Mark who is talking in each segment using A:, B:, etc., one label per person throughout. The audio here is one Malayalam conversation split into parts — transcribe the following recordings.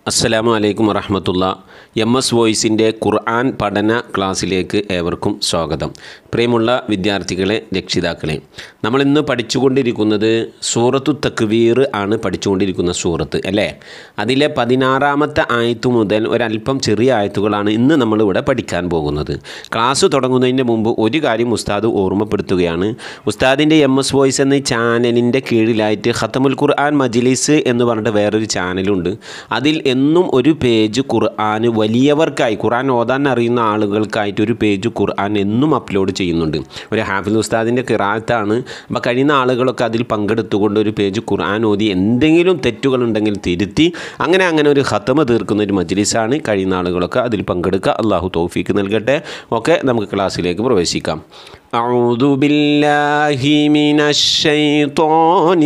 A: അസ്സലാമു അലൈക്കും വറഹമത്തുള്ള എം എസ് വോയിസിൻ്റെ ഖുർആൻ പഠന ക്ലാസ്സിലേക്ക് ഏവർക്കും സ്വാഗതം പ്രിയമുള്ള വിദ്യാർത്ഥികളെ രക്ഷിതാക്കളെ നമ്മളിന്ന് പഠിച്ചുകൊണ്ടിരിക്കുന്നത് സൂറത്തു തക്വീർ ആണ് പഠിച്ചുകൊണ്ടിരിക്കുന്ന സൂറത്ത് അല്ലേ അതിലെ പതിനാറാമത്തെ ആയത്ത് മുതൽ ഒരല്പം ചെറിയ ആയത്തുകളാണ് ഇന്ന് നമ്മളിവിടെ പഠിക്കാൻ പോകുന്നത് ക്ലാസ് തുടങ്ങുന്നതിന് മുമ്പ് ഒരു കാര്യം ഉസ്താദ് ഓർമ്മപ്പെടുത്തുകയാണ് ഉസ്താദിൻ്റെ എം എസ് വോയിസ് എന്ന ചാനലിൻ്റെ കീഴിലായിട്ട് ഖത്തമുൽ ഖുർആൻ മജ്ലിസ് എന്ന് പറഞ്ഞിട്ട് വേറൊരു ചാനലുണ്ട് അതിൽ എന്നും ഒരു പേജ് ഖുർആൻ വലിയവർക്കായി ഖുർആൻ ഓതാൻ അറിയുന്ന ആളുകൾക്കായിട്ട് ഒരു പേജ് ഖുർആൻ എന്നും അപ്ലോഡ് ചെയ്യുന്നുണ്ട് ഒരു ഹാഫിൽ ഉസ്താദിൻ്റെ കിറാത്താണ് അപ്പോൾ കഴിയുന്ന ആളുകളൊക്കെ അതിൽ പങ്കെടുത്തുകൊണ്ട് ഒരു പേജ് ഖുർആൻ ഓതി എന്തെങ്കിലും തെറ്റുകളുണ്ടെങ്കിൽ തിരുത്തി അങ്ങനെ അങ്ങനെ ഒരു ഖത്തമ തീർക്കുന്ന ഒരു മജ്ലിസാണ് കഴിയുന്ന ആളുകളൊക്കെ അതിൽ പങ്കെടുക്കുക അള്ളാഹു തൗഫീക്ക് നൽകട്ടെ ഓക്കെ നമുക്ക് ക്ലാസ്സിലേക്ക് പ്രവേശിക്കാം أعوذ بالله من الشيطان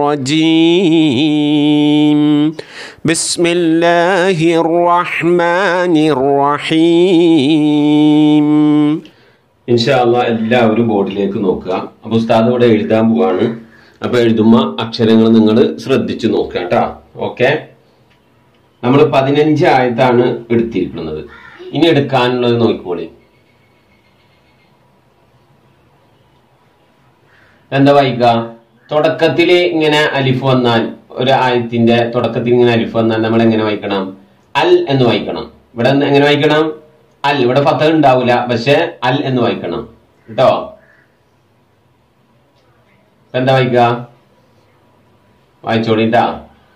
A: الرجيم بسم الله الرحمن الرحيم ഇൻഷാല്ല എല്ലാവരും ബോർഡിലേക്ക് നോക്കുക അപ്പോൾ ഉസ്താദ് ഇവിടെ എഴുതാൻ പോവാണ് അപ്പോൾ എഴുതുമ്പോൾ അക്ഷരങ്ങൾ നിങ്ങൾ ശ്രദ്ധിച്ചു നോക്കുക കേട്ടോ ഓക്കെ നമ്മൾ പതിനഞ്ച് ആയത്താണ് എടുത്തിരിക്കുന്നത് ഇനി എടുക്കാനുള്ളത് നോക്കിക്കോളി എന്താ വായിക്കുക തുടക്കത്തിൽ ഇങ്ങനെ അലിഫ് വന്നാൽ ഒരു ആയത്തിന്റെ തുടക്കത്തിൽ ഇങ്ങനെ അലിഫ് വന്നാൽ നമ്മൾ എങ്ങനെ വായിക്കണം അൽ എന്ന് വായിക്കണം ഇവിടെ ഒന്ന് എങ്ങനെ വായിക്കണം അൽ ഇവിടെ പത്ത് ഉണ്ടാവില്ല പക്ഷെ അൽ എന്ന് വായിക്കണം കേട്ടോ ഇപ്പൊ എന്താ വായിക്കുക വായിച്ചോളിട്ടാ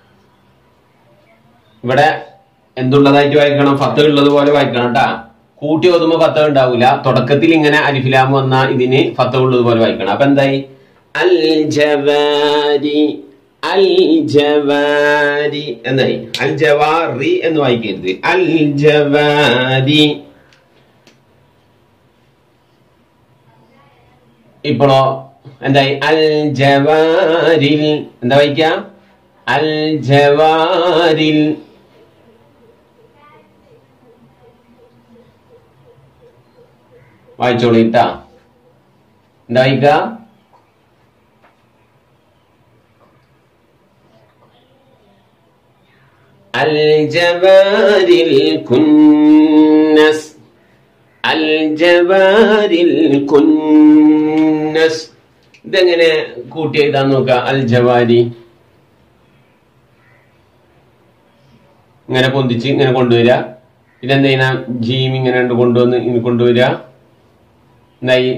A: ഇവിടെ എന്തുള്ളതായിട്ട് വായിക്കണം ഫത്ത് ഉള്ളത് പോലെ വായിക്കണം കേട്ടാ കൂട്ടി ഓതുമ്പോ ഫത്ത് ഉണ്ടാവില്ല തുടക്കത്തിൽ ഇങ്ങനെ അലിഫിലാമ് വന്ന ഇതിന് ഫത്ത് ഉള്ളത് പോലെ വായിക്കണം അപ്പൊ എന്തായി അൽ ജവാരി അൽ ജവാരി എന്നായി അൽ ജവാറി എന്ന് വായിക്കരുത് അൽ ജവാരി ഇപ്പോഴോ എന്തായി അൽ ജവാരിൽ എന്താ വായിക്ക അൽ ജവാരിൽ വായിച്ചോളിട്ടാ എന്താ വായിക്ക الجوار الكنس الجوار الكنس ഇതെങ്ങനെ കൂട്ടി എഴുതാൻ നോക്ക അൽ ജവാരി ഇങ്ങനെ പൊന്തിച്ച് ഇങ്ങനെ കൊണ്ടുവരിക പിന്നെ എന്ത് ചെയ്യണം ജീം ഇങ്ങനെ ഉണ്ട് കൊണ്ടുവന്ന് ഇങ്ങനെ കൊണ്ടുവരിക എന്തായി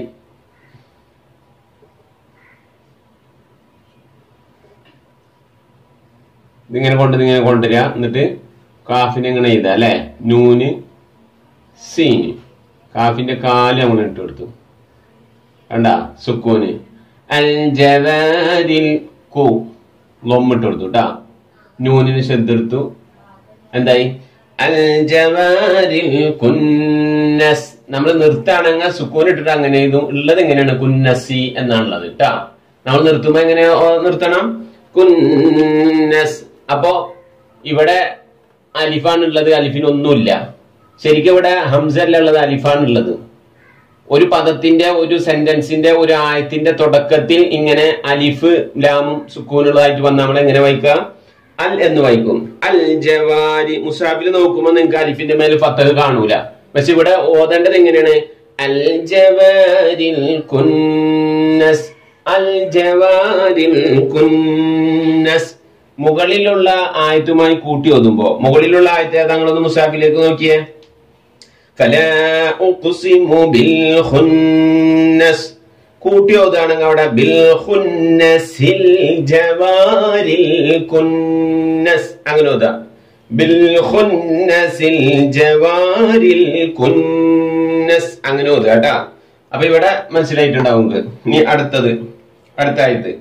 A: ഇതിങ്ങനെ കൊണ്ട് ഇങ്ങനെ കൊണ്ടുവരിക എന്നിട്ട് കാഫിനെ ഇങ്ങനെ എഴുതുക അല്ലെ നൂന് സീന് കാഫിന്റെ കാല് നമ്മൾ ഇട്ട് കൊടുത്തു കണ്ട സുക്കൂന് അൽ ജവാരിൽ കു ലൊമ്മിട്ട് കൊടുത്തു കേട്ടാ നൂനിന് ശ്രദ്ധ എടുത്തു എന്തായി അൽ ജവാരിൽ കുന്നസ് നമ്മൾ നിർത്താണെങ്കിൽ സുക്കൂൻ ഇട്ടിട്ട് അങ്ങനെ എഴുതും ഉള്ളത് എങ്ങനെയാണ് കുന്നസി എന്നാണുള്ളത് കേട്ടാ നമ്മൾ നിർത്തുമ്പോ എങ്ങനെ നിർത്തണം കുന്നസ് അപ്പോ ഇവിടെ അലിഫാണ് ഉള്ളത് അലിഫിന് ഒന്നുമില്ല ശരിക്കും ഇവിടെ ഹംസല്ല ഉള്ളത് അലിഫാണ് ഉള്ളത് ഒരു പദത്തിന്റെ ഒരു സെന്റൻസിന്റെ ഒരു ആയത്തിന്റെ തുടക്കത്തിൽ ഇങ്ങനെ അലിഫ് ലാമും സുക്കൂനുള്ളതായിട്ട് വന്ന നമ്മൾ എങ്ങനെ വായിക്കുക അൽ എന്ന് വായിക്കും അൽ ജവാരി മുസാബിൽ നോക്കുമ്പോൾ നിങ്ങൾക്ക് അലിഫിന്റെ മേൽ ഫത്തഹ് കാണൂല പക്ഷെ ഇവിടെ ഓതേണ്ടത് എങ്ങനെയാണ് അൽ ജവാരിൽ കുന്നസ് അൽ ജവാരിൽ കുന്നസ് മുകളിലുള്ള ആയത്തുമായി കൂട്ടി ഓതുമ്പോ മുകളിലുള്ള ആയത്ത് ഏതാങ്ങളൊന്ന് മുസാഫിലേക്ക് നോക്കിയേ فلا أقسم بالخنس കൂട്ടി ഓതാണെങ്കിൽ അവിടെ ബിൽ ഖുന്നസിൽ ജവാരിൽ കുന്നസ് അങ്ങനെ ഓതാ ബിൽ ഖുന്നസിൽ ജവാരിൽ കുന്നസ് അങ്ങനെ ഓതുക കേട്ടാ അപ്പൊ ഇവിടെ മനസ്സിലായിട്ടുണ്ടാവും ഇനി അടുത്തത് അടുത്ത ആയത്ത്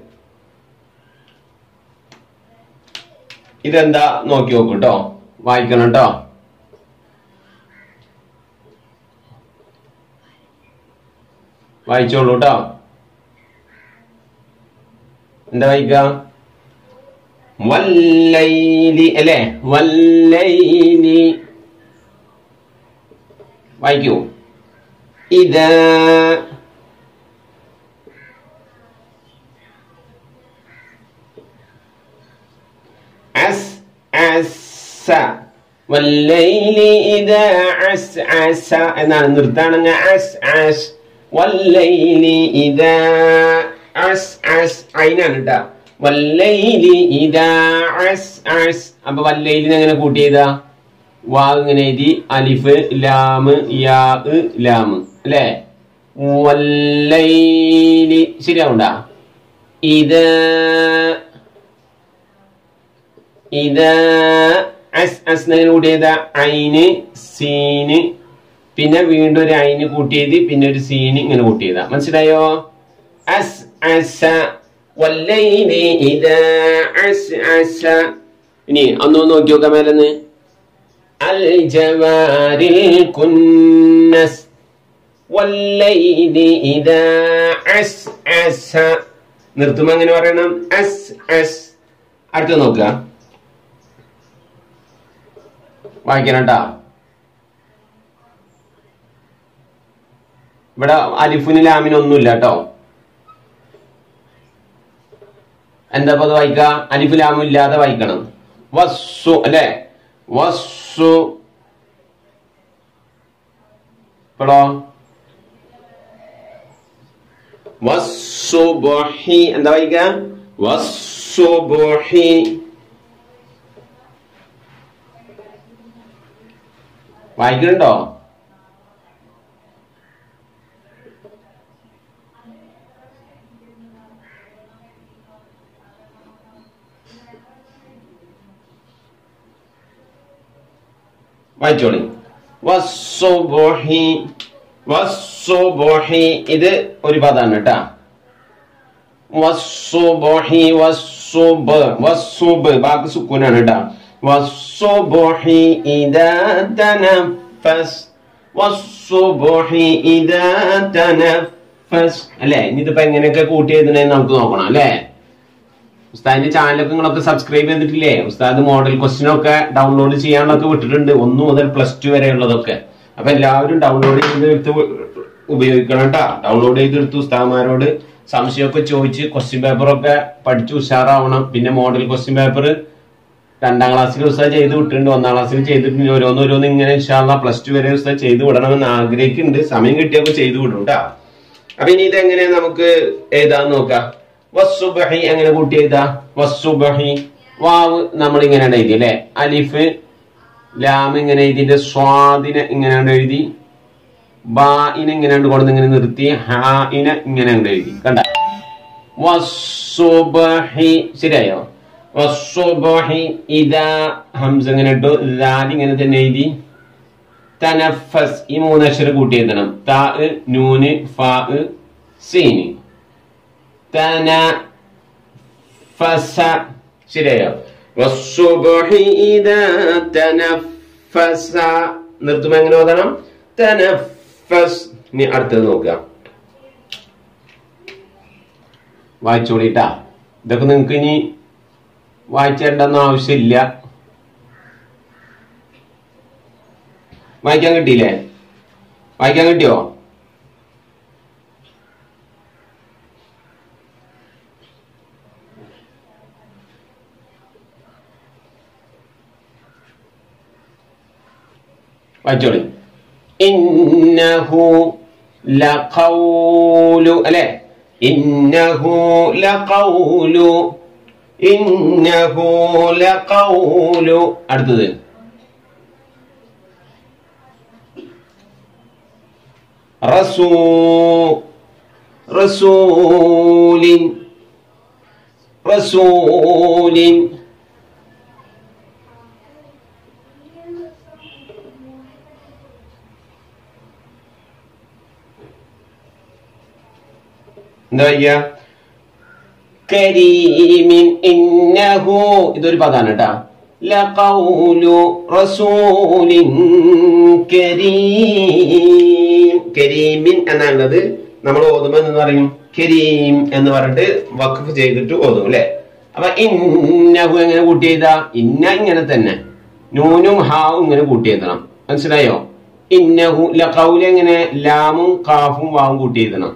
A: ഇതെന്താ നോക്കി നോക്കൂ കേട്ടോ വായിക്കണം കേട്ടോ വായിച്ചോളൂ കേട്ടോ എന്താ വായിക്ക വല്ലൈലി അല്ലേ വല്ലൈലി വായിക്കൂ ഇത് അസ് അസ വല്ലൈലി ഇദാ അസ് അസ എന്നാണ് നിർത്താണെങ്കിൽ അസ് അസ് വല്ലൈലി ഇദാ അസ് അസ് അതിനാണ് കേട്ടാ വല്ലൈലി ഇദാ അസ് അസ് അപ്പൊ വല്ലൈലിനെ എങ്ങനെ കൂട്ടിയതാ വാ ഇങ്ങനെ എഴുതി അലിഫ് ലാമ് യാ ലാമ് അല്ലേ വല്ലൈലി ശരിയാവുണ്ടാ ഇത് ഇത് അസ് അസ് എങ്ങനെ കൂട്ടിയത് ഐന് സീന് പിന്നെ വീണ്ടും ഒരു ഐന് കൂട്ടിയത് പിന്നെ ഒരു സീന് ഇങ്ങനെ കൂട്ടിയതാ മനസ്സിലായോ അസ് അസ വല്ലൈലി ഇത് അസ് അസ ഇനി ഒന്ന് നോക്കി നോക്കാം മേലെന്ന് അൽ ജവാരിൽ കുന്നസ് വല്ലൈലി ഇദാ അസ് അസ നിർത്തുമ്പോ എങ്ങനെ പറയണം അസ് അസ് അടുത്ത നോക്കുക വായിക്കണം കേട്ടാ ഇവിടെ അലിഫുന് ലാമിന് ഒന്നുമില്ല കേട്ടോ എന്താ അത് വായിക്ക അലിഫ് ലാമും ഇല്ലാതെ വായിക്കണം വസ്സു അല്ലെ വസ്സു ഇപ്പോഴോ വസ്സുബഹി എന്താ വായിക്ക വസ്സുബഹി വായിക്കുന്നുണ്ടോ വായിച്ചോളി വസ്സുബഹി വസ്സുബഹി ഇത് ഒരു പദമാണ് കേട്ടാ വസ്സുബഹി വസ്സുബ് വസ്സുബ് ബാക്കി സുക്കൂനാണ് കേട്ടാ വസ്സുബഹി ഇദാ തനഫസ് വസ്സുബഹി ഇദാ തനഫസ് അല്ലേ ഇനിയിതിപ്പോ എങ്ങനെയൊക്കെ കൂട്ടി എഴുതണേന്ന് നമുക്ക് നോക്കണം അല്ലേ ഉസ്താദിന്റെ ചാനലൊക്കെ നിങ്ങളൊക്കെ സബ്സ്ക്രൈബ് ചെയ്തിട്ടില്ലേ ഉസ്താദ് മോഡൽ ക്വസ്റ്റ്യൻ ഒക്കെ ഡൗൺലോഡ് ചെയ്യാനുള്ളതൊക്കെ വിട്ടിട്ടുണ്ട് ഒന്ന് മുതൽ പ്ലസ് ടു വരെ ഉള്ളതൊക്കെ അപ്പൊ എല്ലാവരും ഡൗൺലോഡ് ചെയ്ത് എടുത്ത് ഉപയോഗിക്കണം കേട്ടാ ഡൗൺലോഡ് ചെയ്തെടുത്ത് ഉസ്താദ്മാരോട് സംശയമൊക്കെ ചോദിച്ച് ക്വസ്റ്റ്യൻ പേപ്പറൊക്കെ പഠിച്ച് ഉഷാറാവണം പിന്നെ മോഡൽ ക്വസ്റ്റ്യൻ പേപ്പർ രണ്ടാം ക്ലാസ്സിൽ ഉസ്താദ് ചെയ്ത് വിട്ടിട്ടുണ്ട് ഒന്നാം ക്ലാസ്സിൽ ചെയ്തിട്ടുണ്ട് ഓരോന്ന് ഓരോന്ന് ഇങ്ങനെ ഇൻഷാല്ല പ്ലസ് ടു വരെ ഉസ്താദ് ചെയ്ത് വിടണമെന്ന് ആഗ്രഹിക്കുന്നുണ്ട് സമയം കിട്ടിയപ്പോൾ ചെയ്ത് വിടും കേട്ടാ അപ്പൊ ഇനി ഇതെങ്ങനെ നമുക്ക് എഴുതാൻ നോക്കാം വസ്സുബഹി എങ്ങനെ കൂട്ടി എഴുതാ വസ്സുബഹി വാവ് നമ്മൾ ഇങ്ങനെയാണ് എഴുതി അല്ലെ അലിഫ് ലാം ഇങ്ങനെ എഴുതിന്റെ സ്വാദിനെ ഇങ്ങനെയാണ് എഴുതി ബായിനെ ഇങ്ങനെയാണ് കൊണ്ട് ഇങ്ങനെ നിർത്തി ഹായിനെ ഇങ്ങനെയാണ് എഴുതി കണ്ട വസ്സുബഹി ശരിയായോ വസ്സുബഹി ഇതാ ഹംസ ഇങ്ങനെ ഇട്ടു ദാൽ ഇങ്ങനെ തന്നെ എഴുതി തനഫസ് ഈ മൂന്നക്ഷരം കൂട്ടി എഴുതണം താ നൂന് ഫാ സീന് തന ഫസ ശരിയായോ വസ്സുബഹി ഇദാ തനഫസ നിർത്തുമ്പോ എങ്ങനെ ഓതണം തനഫസ് ഇനി അടുത്തത് നോക്കുക വായിച്ചോളിട്ടാ ഇതൊക്കെ നിങ്ങൾക്ക് ഇനി വായിച്ചേണ്ടെന്ന ആവശ്യമില്ല വായിക്കാൻ കിട്ടിയില്ലേ വായിക്കാൻ കിട്ടിയോ വായിച്ചോളി ഇന്നഹു ലഖൗലു അല്ലെ ഇന്നഹു ലഖൗലു ഇന്നഹു ലഖൗലു അടുത്തത് റസൂ റസൂലിൻ റസൂലിൻ എന്താ വയ്യ കരീമിൻ ഇന്നഹു ഇതൊരു പദാണ് കേട്ടാ ലഖൗലു റസൂലിൻ കരീം കരീമിൻ എന്നുള്ളത് നമ്മൾ ഓതുമ്പോൾ എന്ന് പറയും കരീം എന്ന് പറഞ്ഞിട്ട് വഖഫ് ചെയ്തിട്ട് ഓതും അല്ലെ അപ്പൊ ഇന്നഹു എങ്ങനെ കൂട്ടി ചെയ്താ ഇന്ന ഇങ്ങനെ തന്നെ നൂനും ഹാവും ഇങ്ങനെ കൂട്ടി എഴുതണം മനസ്സിലായോ ഇന്നഹു ലഖൗല് എങ്ങനെ ലാമും കാഫും വാവും കൂട്ടി എഴുതണം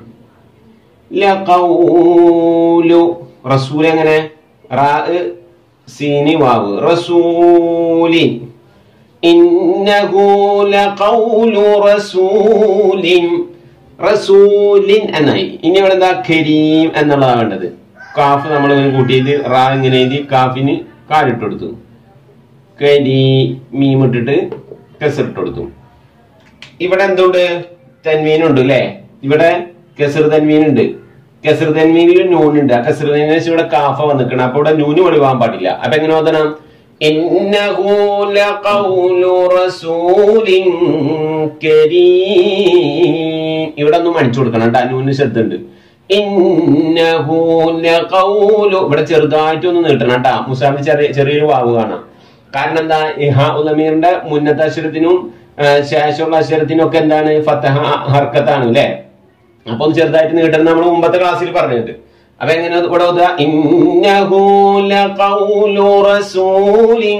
A: ലഖൗലു റസൂൽ എങ്ങനെ റാ സീനി വാവ് റസൂലിൻ ഇന്നഹു ലഖൗലു റസൂലിൻ റസൂലിൻ എന്നായി ഇനി ഇവിടെ എന്താ കരീം എന്നുള്ളതാണ് വേണ്ടത് കാഫ് നമ്മൾ ഇങ്ങനെ കൂട്ടിയത് റാ ഇങ്ങനെ എഴുതി കാഫിന് കാലിട്ട് കൊടുത്തു കരി മീം ഇട്ടിട്ട് കെസറിട്ട് കൊടുത്തു ഇവിടെ എന്തുണ്ട് തന്മീനുണ്ട് അല്ലേ ഇവിടെ കെസർ തന്മീനുണ്ട് കെസർ തന്മീനിൽ നൂനുണ്ട് ആ കെസർ തന്മീനെ ഇവിടെ കാഫ വന്നിക്കണം അപ്പൊ ഇവിടെ നൂന് ഒളിവാൻ പാടില്ല അപ്പൊ എങ്ങനെ ഓതണം ഇന്നഹു ലഖൗലു റസൂലിൻ കരീം ഇവിടെ ഒന്ന് മണിച്ചു കൊടുക്കണം കേട്ടോ നൂന് ശബ്ദമുണ്ട് ഇന്നഹു ലഖൗലു ഇവിടെ ചെറുതായിട്ടൊന്ന് നീട്ടണം കേട്ടാ മുസാഫി ചെറിയ ചെറിയൊരു വാവ് കാണാം കാരണം എന്താ ഇഹ ഉലമീറിന്റെ മുന്നത്തെ അക്ഷരത്തിനും ആ, ശേഷമുള്ള അക്ഷരത്തിനും ഒക്കെ എന്താണ് ഫത്തഹ ഹർക്കത്താണ് അല്ലെ അപ്പൊ ഒന്ന് ചെറുതായിട്ട് നീട്ടണം നമ്മൾ മുമ്പത്തെ ക്ലാസ്സിൽ പറഞ്ഞിട്ട് അപ്പൊ എങ്ങനെ ഇവിടെ ഓതുക? ഇന്നഹു ലഖൗലു റസൂലിൻ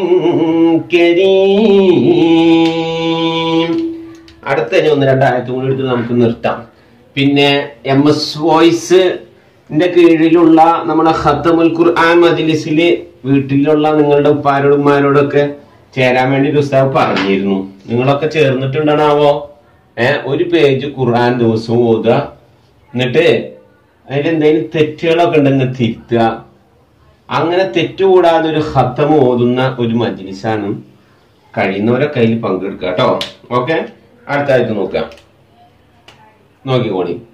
A: കരീം അടുത്ത ഇനി ഒന്ന് രണ്ടായിരത്തി കൂടി എടുത്ത് നമുക്ക് നിർത്താം പിന്നെ എം എസ് വോയിസിന്റെ കീഴിലുള്ള നമ്മുടെ ഖത്തമുൽ ഖുർആൻ മജ്ലിസില് വീട്ടിലുള്ള നിങ്ങളുടെ ഉപ്പാരോടും ഉമ്മാരോടൊക്കെ ചേരാൻ വേണ്ടി ഒരു ഉസ്താവ് പറഞ്ഞിരുന്നു നിങ്ങളൊക്കെ ചേർന്നിട്ടുണ്ടാവോ ഏഹ് ഒരു പേജ് ഖുർആൻ ദിവസവും ഓതുക എന്നിട്ട് അതിൽ എന്തെങ്കിലും തെറ്റുകളൊക്കെ ഉണ്ടെങ്കിൽ തിരുത്തുക അങ്ങനെ തെറ്റുകൂടാതെ ഒരു ഹത്തം ഓതുന്ന ഒരു മജ്ലിസാണ് കഴിയുന്നവരൊക്കെ അതിൽ പങ്കെടുക്കുക കേട്ടോ ഓക്കെ അടുത്ത ആഴ്ച നോക്കാം നോക്കിക്കോളി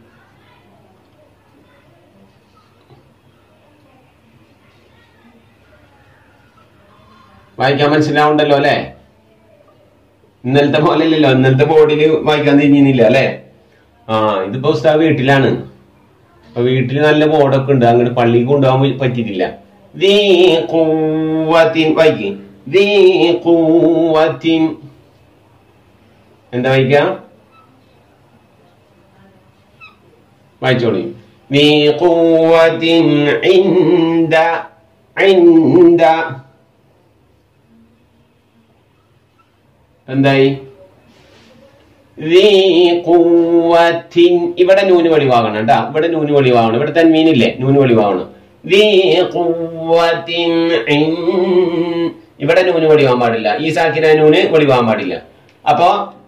A: വായിക്കാൻ മനസ്സിലാവുണ്ടല്ലോ അല്ലെ ഇന്നലത്തെ പോലെ ഇല്ലല്ലോ ഇന്നലത്തെ ബോർഡിൽ വായിക്കാൻ തിരിഞ്ഞില്ല അല്ലെ ആ ഇതിപ്പോ ഉസ്താവ് വീട്ടിലാണ് അപ്പൊ വീട്ടിൽ നല്ല ബോർഡൊക്കെ ഉണ്ട് അങ്ങോട്ട് പള്ളിക്ക് കൊണ്ടുപോകാൻ പറ്റിയിട്ടില്ല ദീ ഖുവ്വത്തിൻ വായിക്ക് ദീ ഖുവ്വത്തിൻ എന്താ വായിക്ക വായിച്ചോളി ദീ ഖുവ്വത്തിൻ ഇൻദ ഇൻദ എന്തായി ذي قوة ഇവിടെ നൂന് വെളിവാകണം കേട്ടാ ഇവിടെ നൂന് വെളിവാകണം ഇവിടെ തന്മീനില്ലേ നൂന് വെളിവാകണം ذي قوة عند- ഇവിടെ നൂന് വെളിവാൻ പാടില്ല ഈ സാക്കിന നൂന് വെളിവാൻ പാടില്ല അപ്പൊ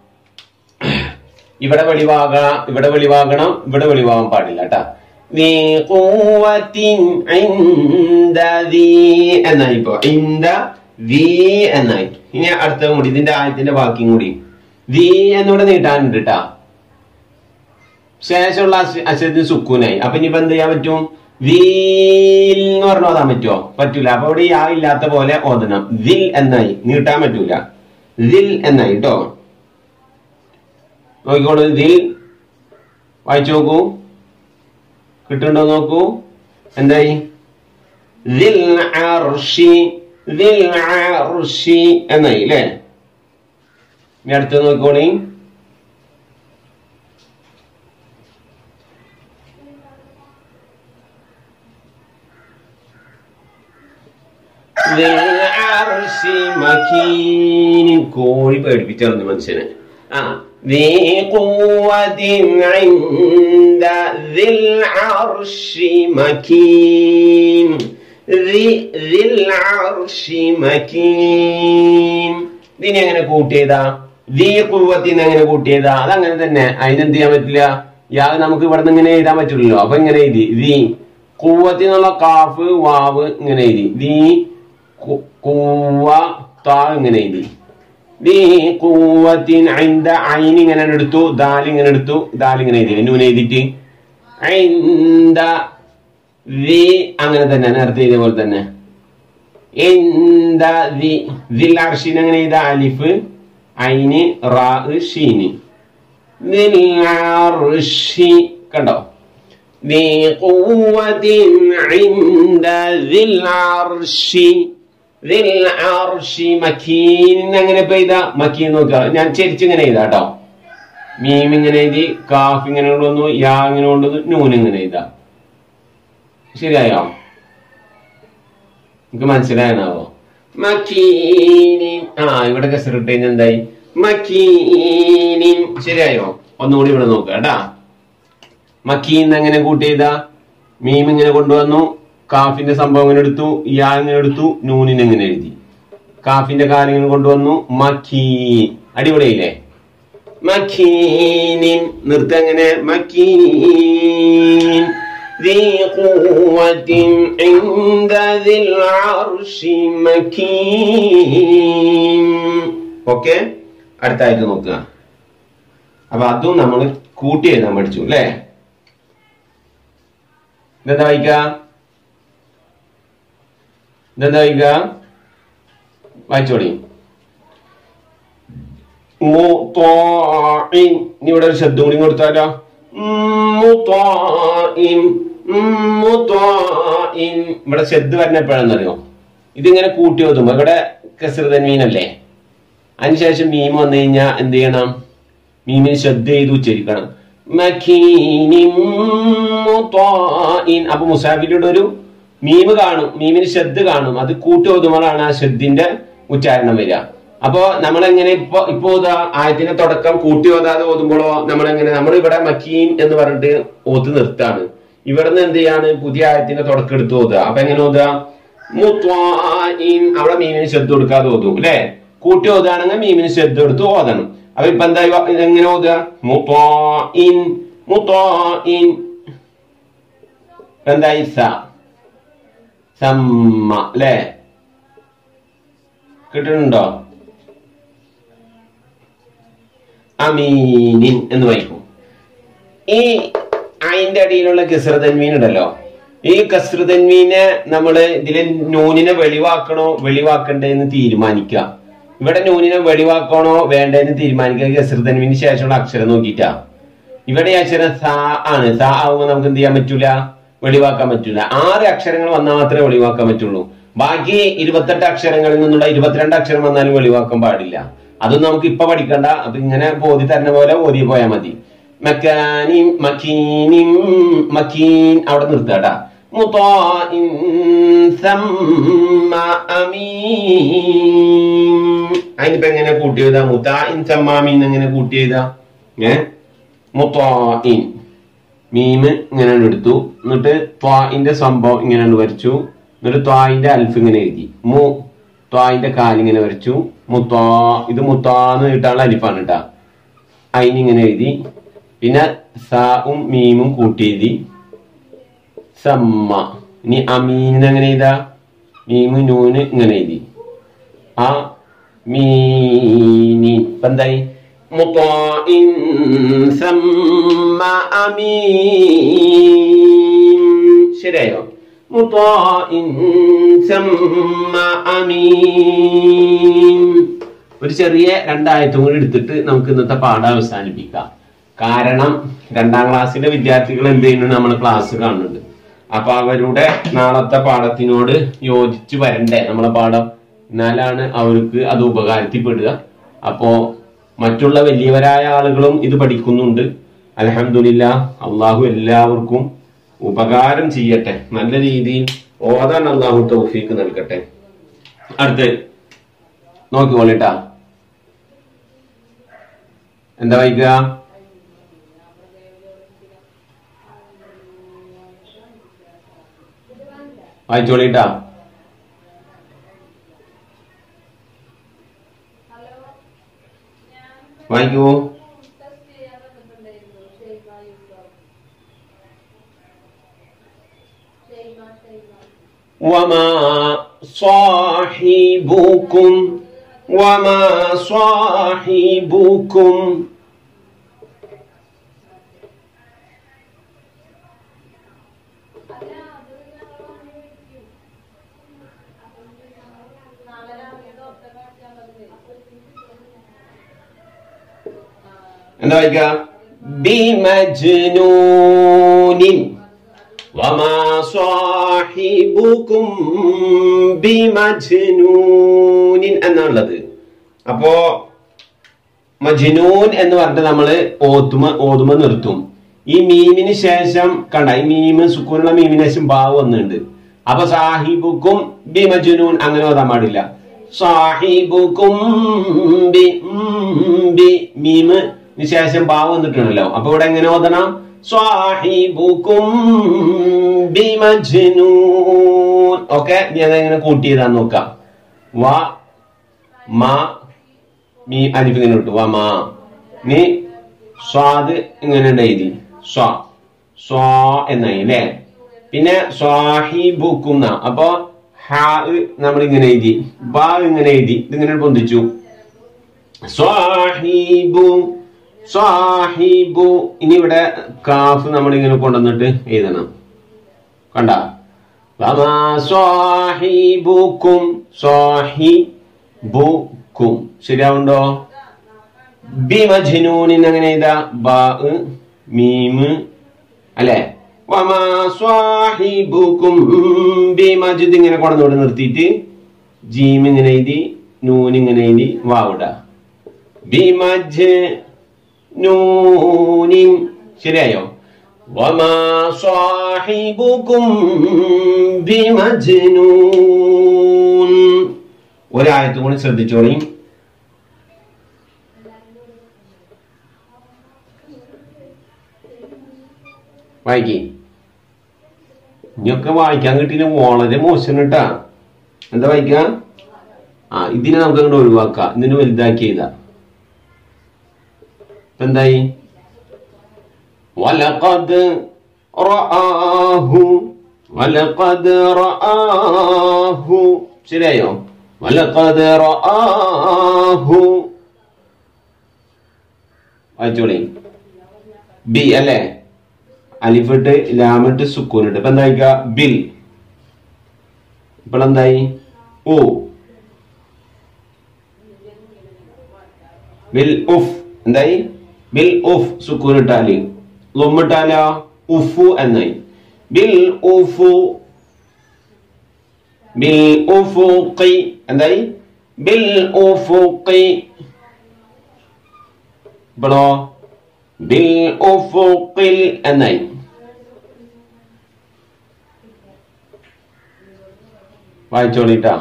A: ഇവിടെ വെളിവാക ഇവിടെ വെളിവാകണം ഇവിടെ വെളിവാകാൻ പാടില്ല കേട്ടാ ذي قوة عند ذي എന്നായി ഇപ്പൊ ഇന്ത വി എന്നായി ഇനി അടുത്ത കൂടി ഇതിന്റെ ആയത്തിന്റെ ബാക്കിയും കൂടി വി എന്നിവിടെ നീട്ടാനുണ്ട് കേട്ടാ ശേഷമുള്ള അക്ഷ- അക്ഷരത്തിന് സുക്കൂനായി അപ്പൊ ഇനിയിപ്പോ എന്ത് ചെയ്യാൻ പറ്റും വീൽ എന്ന് പറഞ്ഞു ഓതാൻ പറ്റുമോ പറ്റൂല അപ്പൊ ഇവിടെ ഈ ആ ഇല്ലാത്ത പോലെ ഓതണം വിൽ എന്നായി നീട്ടാൻ പറ്റൂല ദിൽ എന്നായി കേട്ടോ നോക്കിക്കോളൂ ദിൽ വായിച്ചു നോക്കൂ കിട്ടുന്നുണ്ടോ നോക്കൂ എന്തായി ദിൽ അർഷി ദിൽ അർഷി എന്നായി അല്ലേ ഇനി അടുത്ത് നോക്കിക്കോളി ദിൽ അർഷി മക്കീൻ കോഴി പേടിപ്പിച്ചറിഞ്ഞു മനുഷ്യനെ ആ ذي قوة عند ذي العرش مكين ذي ذي العرش مكين ഇതിനെ എങ്ങനെ കൂട്ടിയതാ ദീ കുവ്വത്തിന് എങ്ങനെ കൂട്ടിയതാ അതങ്ങനെ തന്നെ അതിനെന്ത് ചെയ്യാൻ പറ്റില്ല യാ നമുക്ക് ഇവിടെ നിന്ന് ഇങ്ങനെ എഴുതാൻ പറ്റില്ലല്ലോ അപ്പൊ ഇങ്ങനെ എഴുതി ദീ കുവ്വത്തിനുള്ള കാഫ് വാവ് ഇങ്ങനെ എഴുതി ദീ കു- കുവ്വ താ ഇങ്ങനെ എഴുതി ദീ കുവ്വത്തിൻ ഐന്ദ ഐൻ ഇങ്ങനെ എടുത്തു ദാൽ ഇങ്ങനെ എടുത്തു ദാൽ ഇങ്ങനെ എഴുതി നൂൻ എഴുതിയിട്ട് ഐന്ദ ദി അങ്ങനെ തന്നെ നേരത്തെ എഴുതിയ പോലെ തന്നെ ഇന്ദ ദി ദിൽ അർഷിന് അങ്ങനെ എഴുത അലിഫ് ഐന് റാ ഷീന് ദിൽ അർഷി കണ്ടോ ذي قوة عند ذي العرش ذي العرش مكين അങ്ങനെ ഇപ്പൊ ഇതാ മക്കീൻ നോക്കുക ഞാൻ ചെരിച്ചിങ്ങനെ എഴുതാ കേട്ടോ മീം ഇങ്ങനെ എഴുതി കാഫ് ഇങ്ങനെ കൊണ്ടുവന്നു യാ ഇങ്ങനെ കൊണ്ടുവന്നു നൂൻ ഇങ്ങനെ എഴുതാ ശരിയായോ എനിക്ക് മനസ്സിലായനാവോ മക്കീനിൻ ആ ഇവിടെ കസറിട്ട് കഴിഞ്ഞാൽ എന്തായി മക്കീനിൻ ശരിയായോ ഒന്നുകൂടി ഇവിടെ നോക്കുക കേട്ടാ മക്കീൻ എങ്ങനെ കൂട്ടിയതാ മീം ഇങ്ങനെ കൊണ്ടുവന്നു കാഫിന്റെ സംഭവം ഇങ്ങനെ എടുത്തു യാ ഇങ്ങനെ എടുത്തു നൂനിനെ ഇങ്ങനെ എഴുതി കാഫിന്റെ കാര്യങ്ങൾ കൊണ്ടുവന്നു മക്കീൻ അടിപൊളിയില്ലേ മക്കീനിൻ നിർത്ത എങ്ങനെ മക്കീൻ ذي قوة عند ذي العرش مكين ഓക്കെ അടുത്തായിട്ട് നോക്കുക അപ്പൊ അതും നമ്മൾ കൂട്ടി എഴുതാൻ പഠിച്ചു അല്ലേ ഇതെന്താ വായിക്ക ഇതെന്താ വായിക്ക വായിച്ചോളി മുത്താഇൻ. ഇനി ഇവിടെ ഒരു ശബ്ദം കൂടി കൊടുത്താലോ മുത്താഇൻ. മുത്താഇൻ. ഇവിടെ ശബ്ദ് വരുന്നപ്പോഴാണെന്നറിയോ ഇതിങ്ങനെ കൂട്ടി ഓതുമ്പോ ഇവിടെ കസൃതൻ മീനല്ലേ അതിനുശേഷം മീം വന്നു കഴിഞ്ഞാൽ എന്ത് ചെയ്യണം മീമിന് ശ്രദ്ധ ചെയ്ത് ഉച്ചരിക്കണം മഖീനിൻ മുത്താഇൻ. അപ്പൊ മുസാഫിലൂടെ ഒരു മീമ് കാണും മീമിന് ശ്രദ്ധ കാണും അത് കൂട്ടി ഓതുമ്പോഴാണ് ആ ശ്രദ്ധിന്റെ ഉച്ചാരണം വരിക അപ്പോ നമ്മളെങ്ങനെ ഇപ്പൊ ഇപ്പോ ഇതാ ആയത്തിന്റെ തുടക്കം കൂട്ടി ഓതാതെ ഓതുമ്പോഴോ നമ്മളെങ്ങനെ നമ്മൾ ഇവിടെ മക്കീൻ എന്ന് പറഞ്ഞിട്ട് ഓത്ത് നിർത്താണ് ഇവിടെ നിന്ന് എന്ത് ചെയ്യാണ് പുതിയ ആയത്തിന്റെ തുടക്കം എടുത്ത് ഓതുക അപ്പൊ എങ്ങനെ ഓതുക മുത്വാഇൻ അവിടെ മീമിന് ശ്രദ്ധ കൊടുക്കാതെ ഓതും അല്ലെ കൂട്ടി ഓതുകയാണെങ്കിൽ മീമിന് ശ്രദ്ധ കൊടുത്ത് ഓതണം അപ്പൊ ഇപ്പൊ എന്താ ഇവ- എങ്ങനെ ഓതുക മുത്വാഇൻ മുത്വാഇൻ ഇപ്പൊ എന്തായി സ സമ്മ അല്ലേ കിട്ടുന്നുണ്ടോ അമീനിൻ എന്ന് വായിക്കും ഈ അതിന്റെ അടിയിലുള്ള കസ്രതന്മീൻ ഉണ്ടല്ലോ ഈ കസ്രതന്മീനെ നമ്മള് ഇതിലെ നൂനിനെ വെളിവാക്കണോ വെളിവാക്കണ്ടേ എന്ന് തീരുമാനിക്കുക ഇവിടെ നൂനിനെ വെളിവാക്കണോ വേണ്ടതെന്ന് തീരുമാനിക്കുക കസ്രതന്മീന് ശേഷമുള്ള അക്ഷരം നോക്കിയിട്ടാ ഇവിടെ ഈ അക്ഷരം സ ആണ് സ ആവുമ്പോൾ നമുക്ക് എന്ത് ചെയ്യാൻ പറ്റൂല വെളിവാക്കാൻ പറ്റൂല ആറ് അക്ഷരങ്ങൾ വന്നാൽ മാത്രമേ വെളിവാക്കാൻ പറ്റുള്ളൂ ബാക്കി ഇരുപത്തെട്ട് അക്ഷരങ്ങളിൽ നിന്നുള്ള ഇരുപത്തിരണ്ട് അക്ഷരം വന്നാലും വെളിവാക്കാൻ പാടില്ല അതൊന്നും നമുക്ക് ഇപ്പൊ പഠിക്കണ്ട അപ്പൊ ഇങ്ങനെ ബോധി തരുന്ന പോലെ ഓതി പോയാൽ മതി മക്കാനിൻ മക്കീനിൻ മക്കീൻ അവിടെ നിർത്താട്ടാ മുത്താഇൻ സമ്മ അമീൻ അതിനിപ്പോ എങ്ങനെ കൂട്ടിയതാ മുത്താഇൻ സമ്മാമീൻ എങ്ങനെ കൂട്ടിയതാ ഏ മുത്താഇൻ മീമ് ഇങ്ങനെ എടുത്തു എന്നിട്ട് ത്വാഇന്റെ സംഭവം ഇങ്ങനെ വരച്ചു എന്നിട്ട് ത്വായിന്റെ അൽഫ് ഇങ്ങനെ എഴുതി മു ത്വായിന്റെ കാലിങ്ങനെ വരച്ചു മുത്താ ഇത് മുത്താന്ന് കിട്ടാനുള്ള അലിഫാണ് കേട്ടാ അതിനിങ്ങനെ എഴുതി പിന്നെ സാവും മീമും കൂട്ടി എഴുതി സമ്മ ഇനി അമീൻ എങ്ങനെ എഴുതാ മീമ് നൂന് ഇങ്ങനെ എഴുതി ആ മീനി ഇപ്പൊ എന്തായി മുത്താഇൻ സമ്മ അമീൻ ശരിയായോ മുത്താഇൻ സമ്മ അമീൻ ഒരു ചെറിയ രണ്ടായത്തും കൂടി എടുത്തിട്ട് നമുക്ക് ഇന്നത്തെ പാഠം അവസാനിപ്പിക്കാം കാരണം രണ്ടാം ക്ലാസ്സിലെ വിദ്യാർത്ഥികൾ എന്ത് ചെയ്യുന്നു നമ്മൾ ക്ലാസ് കാണുന്നുണ്ട് അപ്പൊ അവരുടെ നാളത്തെ പാഠത്തിനോട് യോജിച്ച് വരണ്ടേ നമ്മളെ പാഠം എന്നാലാണ് അവർക്ക് അത് ഉപകാരത്തിൽപ്പെടുക അപ്പോ മറ്റുള്ള വലിയവരായ ആളുകളും ഇത് പഠിക്കുന്നുണ്ട് അലഹമില്ല അള്ളാഹു എല്ലാവർക്കും ഉപകാരം ചെയ്യട്ടെ നല്ല രീതിയിൽ ഓതാൻ അള്ളാഹു തൗഫീക്ക് നൽകട്ടെ അടുത്ത് നോക്കിക്കോളിട്ടാ എന്താ വായിക്കുക വായിച്ചോളിട്ടാ വായിക്കൂ وما صاحبكم وما صاحبكم എന്താ വായിക്ക ബിമജ്നൂനിൻ വമാ സ്വാഹിബുക്കും ബിമജ്നൂനിൻ എന്നുള്ളത് അപ്പോ മജ്നൂൻ എന്ന് പറഞ്ഞിട്ട് നമ്മള് ഓത്തുമ ഓതുമ നിർത്തും ഈ മീമിന് ശേഷം കണ്ട ഈ മീമ് സുക്കൂനുള്ള മീമിന് ശേഷം ബാവ് വന്നിട്ടുണ്ട് അപ്പൊ സാഹിബുക്കും ബി മജ്നൂൻ അങ്ങനെ ഓതാൻ പാടില്ല സാഹിബുക്കും ബി ഉം ബി മീമിന് ശേഷം ബാവ് വന്നിട്ടുണ്ടല്ലോ അപ്പൊ ഇവിടെ എങ്ങനെ ഓതണം സ്വാഹിബുക്കും ബി മജ്നൂൻ ഓക്കെ നീ അതെങ്ങനെ കൂട്ടിയതാന്ന് നോക്കാം വ മാ മീ അലിഫ് ഇങ്ങനെ ഇട്ടു വ മാ നീ സ്വാദ് ഇങ്ങനെ ഉണ്ട് എഴുതി സ്വാ സ്വാ എന്നായി അല്ലേ പിന്നെ സ്വാഹിബുക്കും ന്നാ. അപ്പൊ ഹാ നമ്മൾ ഇങ്ങനെ എഴുതി ബാ ഇങ്ങനെ എഴുതി ഇതിങ്ങനെ പൊന്തിച്ചു സ്വാഹിബു സ്വാഹിബു ഇനി ഇവിടെ കാഫ് നമ്മൾ ഇങ്ങനെ കൊണ്ടുവന്നിട്ട് എഴുതണം കണ്ട വമാ സ്വാഹിബുക്കും സ്വാഹിബുക്കും ശരിയാവുണ്ടോ ബി മജ്നൂനിന് അങ്ങനെ ഇതാ ബാ മീമ് അല്ലെ വമാ സ്വാഹിബുക്കും ബി മജിദ് ഇങ്ങനെ കൊണ്ടുവന്നോട് നിർത്തിയിട്ട് ജീം ഇങ്ങനെ എഴുതി നൂൻ ഇങ്ങനെ എഴുതി വാവിട ബി മജ് നൂനിൻ ശരിയായോ വമാ സ്വാഹിബുക്കും ബി മജ്നൂൻ ഒരായത്തും കൂടി ശ്രദ്ധിച്ചോളി വായിക്കി ഇനിയൊക്കെ വായിക്കാൻ കിട്ടിയ വളരെ മോശം കേട്ടാ എന്താ വായിക്ക ആ ഇതിനെ നമുക്ക് അങ്ങോട്ട് ഒഴിവാക്കാം ഇതിന് വലുതാക്കി ചെയ്താ ഇപ്പൊ എന്തായി വലഖദ് റആഹു വലഖദ് റആഹു ശരിയായോ വലഖദ് റആഹു വായിച്ചോളി ബി അല്ലേ അലിഫിട്ട് ലാമിട്ട് സുക്കൂനിട്ട് ഇപ്പൊ എന്താ ബിൽ ഇപ്പോൾ എന്തായി ഓ ബിൽ ഉഫ് എന്തായി ബിൽ ഉഫ് സുക്കൂനിട്ടാല് ലൊമ്മിട്ടാല ഉഫു എന്നായി ബിൽ ഉഫു ബിൽ ഉഫുഖി എന്തായി ബിൽ ഉഫുഖി ഇപ്പോഴോ ബിൽ ഉഫുഖിൽ എന്നായി വായിച്ചോളിട്ടാ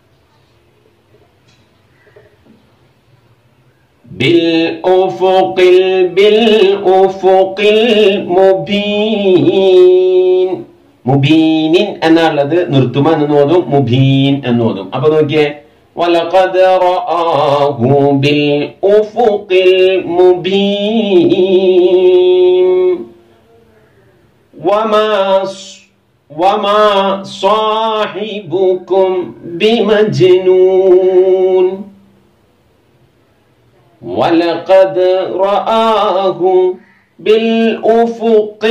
A: بالأفق بالأفق المبين മുബീനിൻ എന്നുള്ളത് നിർത്തുമ എന്ന് ഓതും മുബീൻ എന്ന് ഓതും അപ്പൊ നോക്കിയേ ولقد رآه بالأفق المبين وما وما صاحبكم بمجنون ولقد رآه بالأفق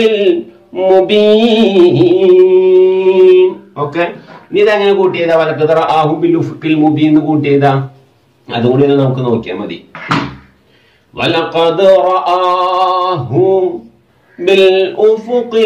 A: المبين ഓക്കെ നീ ഇതെങ്ങനെ കൂട്ടിയതാ വലക്കത് ആഹു ബിൽ ഉഫുക്കിൽ മുബീൻ എന്ന് കൂട്ടിയതാ അതും കൂടി ഒന്ന് നമുക്ക് നോക്കിയാൽ മതി വലഖദ് റആഹു بالأفق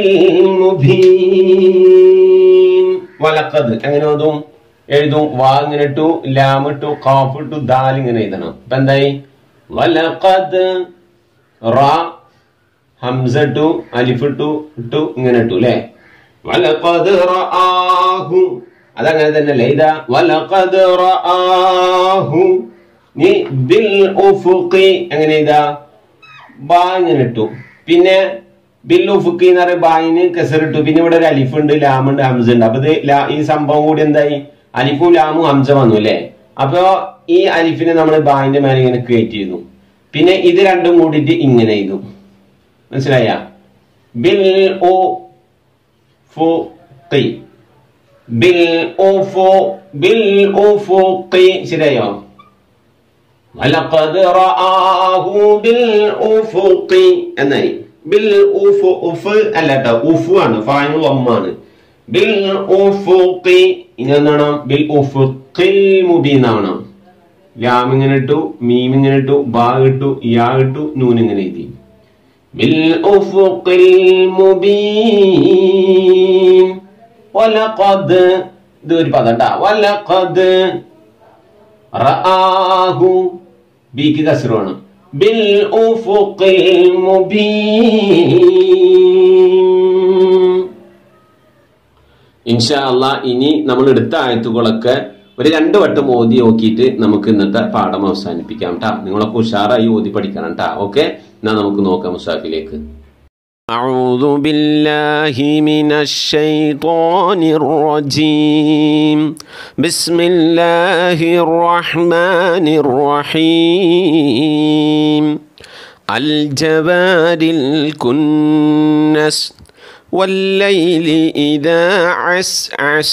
A: المبين വലക്കത് എങ്ങനെ ഓതും എഴുതും വാ ഇങ്ങനെ ഇട്ടു ലാം ഇട്ടു കാഫ് ഇട്ടു ദാൽ ഇങ്ങനെ എഴുതണം ഇപ്പൊ എന്തായി വലക്കത് റ ഹംസ ഇട്ടു അലിഫ് ഇട്ടു ഇട്ടു ഇങ്ങനെ ഇട്ടു അല്ലേ വലക്കത് റആഹു അതങ്ങനെ തന്നെ അല്ലേ ഇതാ വലക്കത് റആഹു നീ ബിൽ ഉഫുഖി എങ്ങനെ ഇതാ ബാ ഇങ്ങനെ ഇട്ടു പിന്നെ ബിൽ ഉഫുഖി എന്ന് പറയുന്ന ബായിന് കെസറിട്ടു പിന്നെ ഇവിടെ ഒരു അലിഫ് ഉണ്ട് ലാം ഉണ്ട് ഹംസ ഉണ്ട് അപ്പൊ ഇത് ലാ- ഈ സംഭവം കൂടി എന്തായി അലിഫും ലാമും ഹംസ വന്നു അല്ലേ അപ്പൊ ഈ അലിഫിനെ നമ്മൾ ബായിന്റെ മേലെ ഇങ്ങനെ ക്രിയേറ്റ് ചെയ്തു പിന്നെ ഇത് രണ്ടും കൂടിയിട്ട് ഇങ്ങനെ ചെയ്തു മനസ്സിലായ ബിൽ ഓ ഫു ഖി ബിൽ ഓ ഫു ബിൽ ഓ ഫു ഖി ശരിയായോ വലഖദ് റആഹു ബിൽ ഉഫുഖി എന്നായി ബിൽ ഉഫു ഉഫ് അല്ല കേട്ടോ ഉഫു ആണ് ഫാനു ലമ്മാണ് ബിൽ ഉഫുഖി ഇനി എന്താണ് ബിൽ ഉഫുഖിൽ മുബീൻ ആവണം ലാം ഇങ്ങനെ ഇട്ടു മീം ഇങ്ങനെ ഇട്ടു ബാ ഇട്ടു യാ ഇട്ടു നൂൻ ഇങ്ങനെ എഴുതി ബിൽ ഉഫുഖിൽ മുബീൻ വലഖദ് ഇത് ഒരു പദം ട്ടാ വലഖദ് റആഹു ബിക്ക് കസറാണ് ബിൽ ഉഫുഖിൽ മുബീൻ ഇൻഷാ അല്ലാ ഇനി നമ്മൾ എടുത്ത ആയത്തുകളൊക്കെ ഒരു രണ്ട് വട്ടം ഓതി നോക്കിയിട്ട് നമുക്ക് ഇന്നത്തെ പാഠം അവസാനിപ്പിക്കാം ട്ടാ നിങ്ങളൊക്കെ ഉഷാറായി ഓതി പഠിക്കണം ട്ടാ ഓക്കെ എന്നാ നമുക്ക് നോക്കാം മുസാഫിലേക്ക്
B: أعوذ بالله من الشيطان الرجيم بسم الله الرحمن الرحيم الجبار الكنس والليل إذا عسعس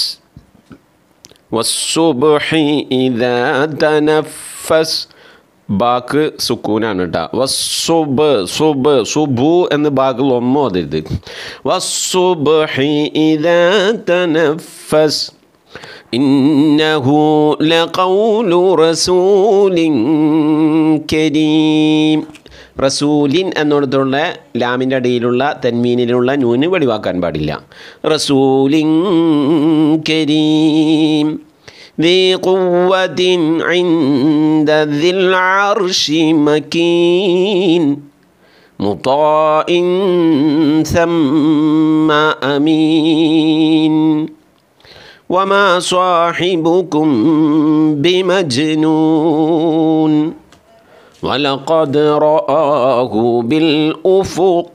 B: والصبح إذا تنفس ബാക്ക് സുക്കൂനാണ് കേട്ടോ വസ്സുബ് സുബ് സുബു എന്ന് ബാക്കിൽ ഒന്നും ഓതരുത് വസ്സുബ്ഹി ഇദാ തനഫസ് ഇന്നഹു ലഖൗലു റസൂലിൻ കരീം റസൂലിൻ എന്നിടത്തുള്ള ലാമിൻ്റെ അടിയിലുള്ള തന്മീനിലുള്ള നൂന് വെളിവാക്കാൻ പാടില്ല റസൂലിൻ കരീം ذي قوة عند ذي العرش مكين مطاع ثم أمين وما صاحبكم بمجنون ولقد رآه بالأفق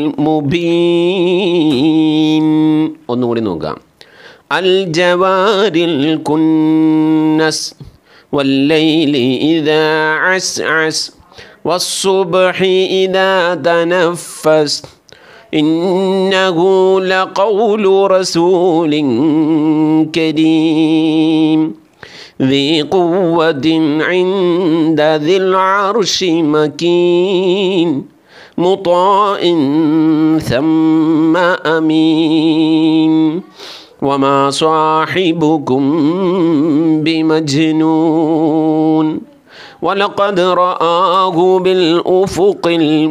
B: المبين ഒന്നുകൂടി നോക്കാം الجوار الكنس والليل إذا عسعس والصبح إذا تنفس إنه لقول رسول كريم ذي قوة عند ذي العرش مكين مطاع ثم أمين وما صاحبكم بمجنون ولقد رآه بالأفق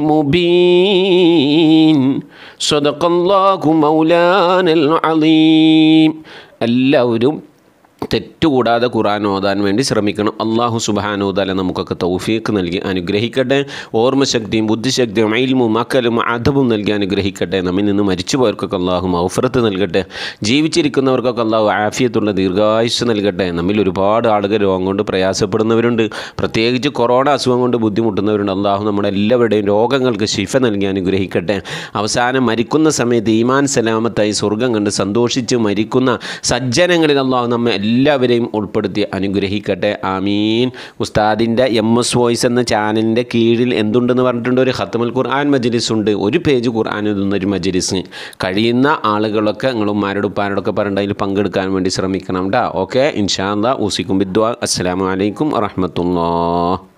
B: المبين صدق الله مولانا العظيم എല്ലാവരും തെറ്റുകൂടാതെ ഖുറാൻ ഓതാൻ വേണ്ടി ശ്രമിക്കണം അള്ളാഹു സുബാനോദാല നമുക്കൊക്കെ തൗഫീക്ക് നൽകി അനുഗ്രഹിക്കട്ടെ ഓർമ്മശക്തിയും ബുദ്ധിശക്തിയും അയിൽമും മക്കലും അധവും നൽകി അനുഗ്രഹിക്കട്ടെ നമ്മിൽ നിന്ന് മരിച്ചുപോയവർക്കൊക്കെ അള്ളാഹു മൗഫറത്ത് നൽകട്ടെ ജീവിച്ചിരിക്കുന്നവർക്കൊക്കെ അള്ളാഹു ആഫിയത്തുള്ള ദീർഘായുസ് നൽകട്ടെ നമ്മിൽ ഒരുപാട് ആളുകൾ രോഗം കൊണ്ട് പ്രയാസപ്പെടുന്നവരുണ്ട് പ്രത്യേകിച്ച് കൊറോണ അസുഖം കൊണ്ട് ബുദ്ധിമുട്ടുന്നവരുണ്ട് അള്ളാഹു നമ്മുടെ എല്ലാവരുടെയും രോഗങ്ങൾക്ക് ശിഫ നൽകി അനുഗ്രഹിക്കട്ടെ അവസാനം മരിക്കുന്ന സമയത്ത് ഈമാൻ സലാമത്തായി സ്വർഗം കണ്ട് സന്തോഷിച്ച് മരിക്കുന്ന സജ്ജനങ്ങളിൽ അള്ളാഹു നമ്മെ എല്ലാവരെയും ഉൾപ്പെടുത്തി അനുഗ്രഹിക്കട്ടെ ആമീൻ ഉസ്താദിൻ്റെ എം എസ് വോയിസ് എന്ന ചാനലിൻ്റെ കീഴിൽ എന്തുണ്ടെന്ന് പറഞ്ഞിട്ടുണ്ട് ഒരു ഹത്തമൽ ഖുർആൻ മജ്ലിസ് ഉണ്ട് ഒരു പേജ് ഖുർആൻ ഒരു മജ്ലിസ് കഴിയുന്ന ആളുകളൊക്കെ നിങ്ങളുമാരോട് ഉപ്പാരോടൊക്കെ പറഞ്ഞിട്ട് അതിൽ പങ്കെടുക്കാൻ വേണ്ടി ശ്രമിക്കണം കേട്ടോ ഓക്കെ ഇൻഷാ അല്ലാ ഊസിക്കും ബിദ്വാ അസ്സലാമു അലൈക്കും വറഹ്മത്തുള്ളാഹി